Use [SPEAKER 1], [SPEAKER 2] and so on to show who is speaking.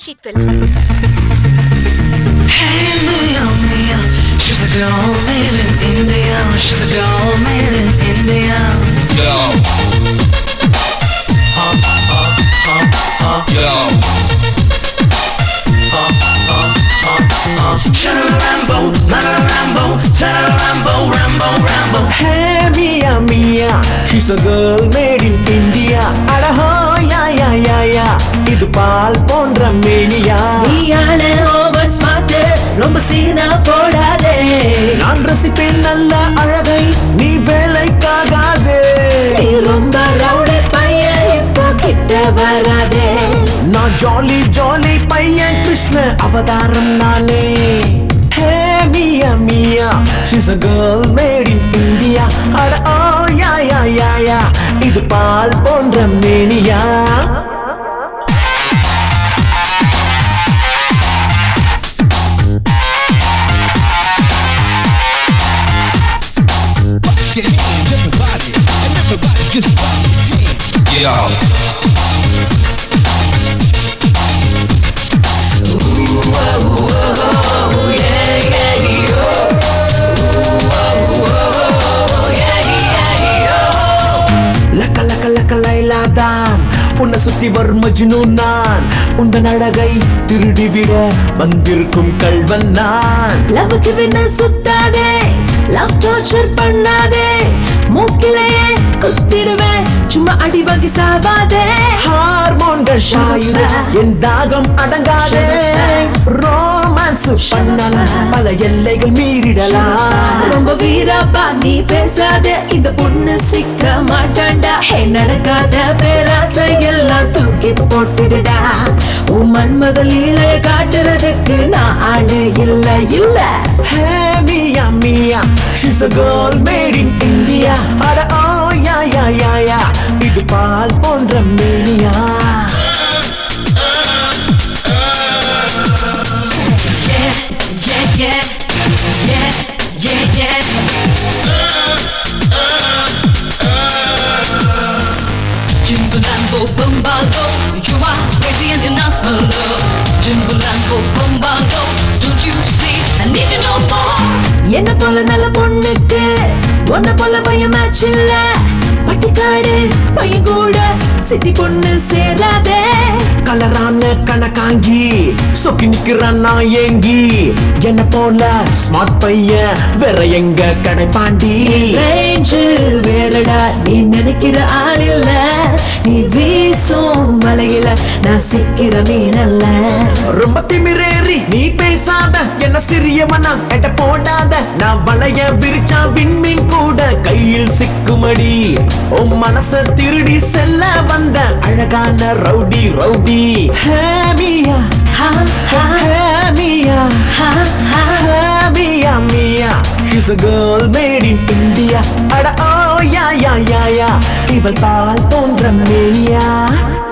[SPEAKER 1] cheat fella.
[SPEAKER 2] Hey, Mia, Mia, she's a girl made in India. She's a girl made in India.
[SPEAKER 3] Yo. Yo.
[SPEAKER 2] Shana Rambo, Mana Rambo, Shana Rambo, Rambo, Rambo.
[SPEAKER 4] Hey Mia Mia, she's a girl made in India. அடஹோ யா யா யா யா இது பால் போன்ற mania
[SPEAKER 5] நீயான over smart ரொம்ப சீனா போடாதே
[SPEAKER 4] நான் ரசிப்பேன் நல்ல அழகை நீ வேலைக்காகாதே
[SPEAKER 5] நீ ரொம்ப ரவுடி பையன் இப்போ கிட்ட வராதே
[SPEAKER 4] நான் ஜாலி ஜாலி பையன் கிருஷ்ண அவதாரம் நானே ஹே மியா மியா she's a girl made in India அட ஓ யா யா யா யா இது பால் போன்ற மேனியா
[SPEAKER 3] Your hands, everybody. And everybody just clap your hands. Yo.
[SPEAKER 4] லக்க லக்க லக்க லைலா தான் உன்னை சுத்தி வரும் மஜ்னு நான் உந்தன் அழகை திருடிவிட வந்திருக்கும் கள்வன் நான்
[SPEAKER 5] லவ்க்கு வேணா சுத்தாதே லவ் டார்ச்சர் பண்ணாதே மூக்கிலேயே குத்திடுவேன் சும்மா அடி வாங்கி சாவாதே
[SPEAKER 4] ஹார்மோன்கள் ஷாயுது என் தாகம் அடங்காதே ரோமான்ஸ் பண்ணலாம் பல எல்லைகள் மீறிடலாம்
[SPEAKER 5] ரொம்ப வீராப்பா நீ பேசாத இந்த பொண்ணு சிக்க மாட்டான்டா ஹே நடக்காத பேராசை எல்லாம் தூக்கி போட்டுடுடா உன் மன்மத லீலைய காட்டுறதுக்கு நான் ஆளு இல்ல இல்ல
[SPEAKER 4] ஹே மியா மியா she's a girl made in India அட ஓ யா யா யா யா இது பால் போன்ற மேனியா
[SPEAKER 5] yeah, yeah, yeah, yeah, yeah.
[SPEAKER 6] Jumbalambo Bumbago, you are crazy and enough for love. Jumbalambo Bumbago, don't you see? I need you no more.
[SPEAKER 5] என்ன போல நல்ல பொண்ணுக்கு உன்ன போல பையன் மேட்ச் இல்ல பட்டிக்காடு பையன் கூட சிட்டி பொண்ணு சேராதே
[SPEAKER 4] கலரான கணக்காங்கி சொக்கி நிக்கிறான் நான் ஏங்கி என்ன போல ஸ்மார்ட் பையன் வேற எங்க கிடைப்பாண்டி
[SPEAKER 5] ரேஞ்சு வேறடா நீ நினைக்கிற ஆள் இல்ல நீ வீசும் மலையில நான் சிக்கிற மீனல்ல
[SPEAKER 4] ரொம்ப திமிரேறி நீ பேசாத என்ன சிறியவனா எட்ட போடாத நான் வளைய விரிச்சா விண்மீன் கூட கையில் சிக்குமடி உன் மனச திருடி செல்ல வந்த அழகான ரவுடி ரவுடி ஹேமியா
[SPEAKER 5] ஹா ஹா
[SPEAKER 4] ஹேமியா
[SPEAKER 5] ஹா ஹா
[SPEAKER 4] ஹேமியா மியா She's a girl made in India அட ஓ யா யா யா யா இவள் பால் போன்ற மேனியா